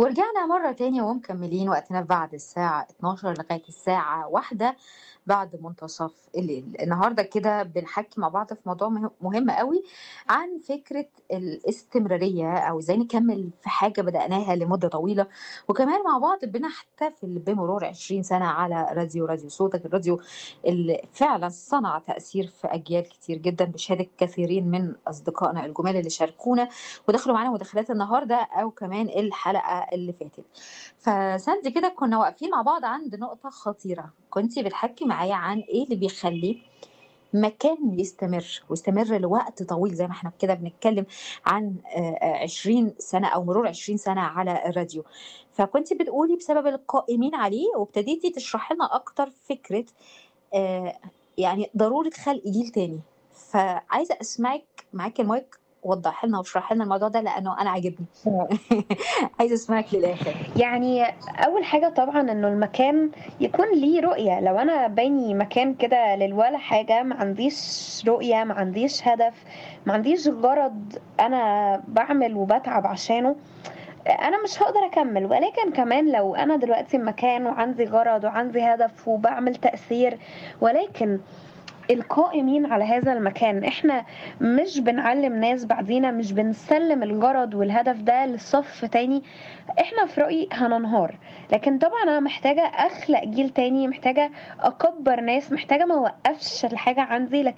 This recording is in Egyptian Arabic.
ورجعنا مرة تاني ومكملين وقتنا بعد الساعة 12 لغاية الساعة واحدة بعد منتصف الليل النهاردة كده بنحكي مع بعض في موضوع مه- مهم قوي عن فكرة الاستمرارية أو إزاي نكمل في حاجة بدأناها لمدة طويلة وكمان مع بعض بنحتفل بمرور 20 سنة على راديو راديو صوتك الراديو اللي فعلا صنع تأثير في أجيال كتير جدا بشهادة كثيرين من أصدقائنا الجمال اللي شاركونا ودخلوا معانا مداخلات النهارده او كمان الحلقه اللي فاتت فساندي كده كنا واقفين مع بعض عند نقطه خطيره كنتي بتحكي معايا عن ايه اللي بيخلي مكان يستمر ويستمر لوقت طويل زي ما احنا كده بنتكلم عن آه، آه، 20 سنة أو مرور 20 سنة على الراديو فكنت بتقولي بسبب القائمين عليه وابتديتي تشرحي لنا أكتر فكرة آه، يعني ضرورة خلق جيل تاني فعايزة أسمعك معاكي المايك وضحي لنا واشرحي لنا الموضوع ده لأنه أنا عاجبني عايزة أسمعك للآخر يعني اول حاجه طبعا انه المكان يكون ليه رؤيه لو انا باني مكان كده للولا حاجه ما عنديش رؤيه ما عنديش هدف ما عنديش غرض انا بعمل وبتعب عشانه انا مش هقدر اكمل ولكن كمان لو انا دلوقتي مكان وعندي غرض وعندي هدف وبعمل تأثير ولكن القائمين على هذا المكان احنا مش بنعلم ناس بعدينا مش بنسلم الغرض والهدف ده للصف تاني احنا في رأيي هننهار لكن طبعا انا محتاجة اخلق جيل تاني محتاجة اكبر ناس محتاجة ما اوقفش الحاجة عندي لكن